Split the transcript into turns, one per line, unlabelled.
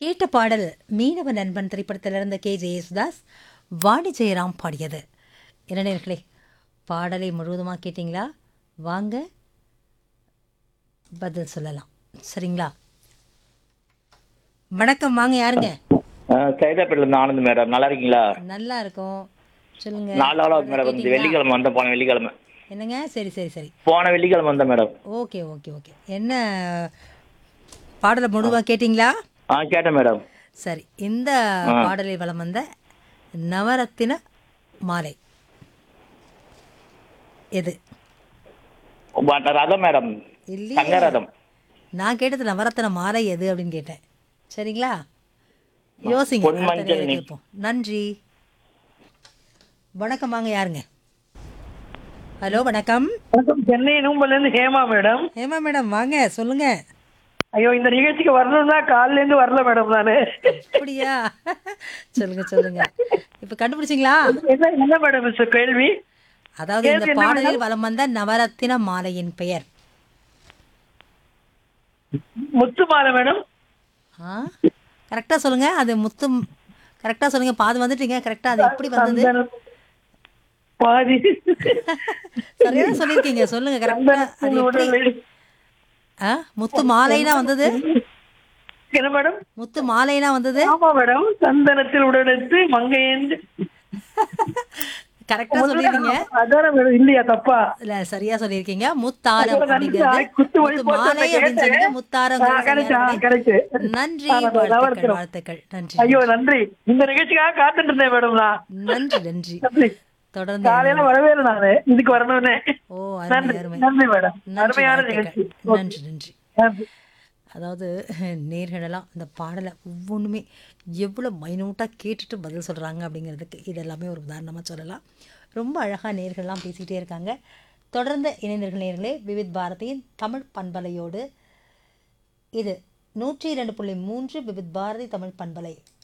கேட்ட பாடல் மீனவ நண்பன் திரைப்படத்திலிருந்து கே ஜெயசுதாஸ் வாணி ஜெயராம் பாடியது என்ன நேர்களே பாடலை முழுவதுமாக கேட்டிங்களா வாங்க பதில் சொல்லலாம் சரிங்களா வணக்கம் வாங்க யாருங்க
சைதாப்பேட்டில இருந்து ஆனந்த் மேடம் நல்லா இருக்கீங்களா
நல்லா இருக்கும் சொல்லுங்க
நாலு நாளாவது மேடம் வந்து
கேட்டீங்களா?
வெள்ளிக்கிழமை வந்த போன வெள்ளிக்கிழமை
என்னங்க சரி சரி சரி
போன வெள்ளிக்கிழமை வந்தேன் மேடம்
ஓகே ஓகே ஓகே என்ன பாடலை முழுவா கேட்டிங்களா
ஆ கேட்டேன் மேடம்
சரி இந்த பாடலில் வலம் வந்த நவரத்தின மாலை எது
வ- ரதம் மேடம்
இல்லையே
தங்க ரதம்
நான் கேட்டது நவரத்தின மாலை எது அப்படின்னு கேட்டேன் சரிங்களா யோசிங்க
பொன்
அடுத்த
மஞ்சள்
நேரம்
நீ-
கேட்போம் நன்றி வணக்கம் வாங்க யாருங்க ஹலோ வணக்கம்
வணக்கம் சென்னை நூம்பல்ல இருந்து ஹேமா மேடம்
ஹேமா மேடம் வாங்க சொல்லுங்க
ஐயோ இந்த நிகழ்ச்சிக்கு வரணும்னா காலையில இருந்து வரல மேடம் நானு
அப்படியா சொல்லுங்க சொல்லுங்க இப்ப கண்டுபிடிச்சிங்களா
என்ன என்ன மேடம் மிஸ் கேள்வி
அதாவது இந்த
கேள்வி என்ன
பாடலில் வலம் வந்த நவரத்தின மாலையின் பெயர்
முத்து மாலை மேடம்
ஆ கரெக்டா சொல்லுங்க அது முத்து கரெக்டா சொல்லுங்க பாது வந்துட்டீங்க கரெக்டா அது எப்படி வந்தது
சந்தனம். பாதி
சரியா சொல்லிருக்கீங்க சொல்லுங்க கரெக்டா அது எப்படி
உடல்
ஆ முத்து மாலைனா வந்தது
என்ன மேடம்
முத்து மாலைனா வந்தது
ஆமா மேடம் சந்தனத்தில் உடலெடுத்து மங்கையேந்து
கரெக்டா சொல்லிருக்கீங்க
அதான மேடம் இல்லையா தப்பா
இல்ல சரியா சொல்லிருக்கீங்க முத்தாரம்
ஐயோ, நன்றி.
அப்படிங்கிறது
குத்து வழி
முத்து
போட்டு
மாலை அப்படின்னு
கேட்டேன்.
சொன்னீங்க முத்தாரம்
ஆ, correct, ஆ, correct.
நன்றி
ஆ, நான்
வாழ்த்துக்கள்
நவரத்தினம்.
வாழ்த்துக்கள் நன்றி
ஐயோ நன்றி இந்த நிகழ்ச்சிக்காக காத்துட்டு இருந்தேன் மேடம் நான்
நன்றி நன்றி
நன்றி
தொடர்ந்து
காலையில வரவே இல்லை நானு இதுக்கு வரணும்னே
ஓ அருமை
நன்றி
அருமை
நன்றி மேடம்
நன்றி
அருமையான
வாழ்த்துக்கள்.
நிகழ்ச்சி
நன்றி நன்றி
நன்றி
அதாவது நேர்களெல்லாம் இந்த பாடலை ஒவ்வொன்றுமே எவ்வளோ மைனூட்டாக கேட்டுட்டு பதில் சொல்கிறாங்க அப்படிங்கிறதுக்கு இதெல்லாமே ஒரு உதாரணமாக சொல்லலாம் ரொம்ப அழகாக நேர்கள்லாம் பேசிக்கிட்டே இருக்காங்க தொடர்ந்து இணைந்தர்கள் நேர்களே விவித் பாரதியின் தமிழ் பண்பலையோடு இது நூற்றி இரண்டு புள்ளி மூன்று விவித் பாரதி தமிழ் பண்பலை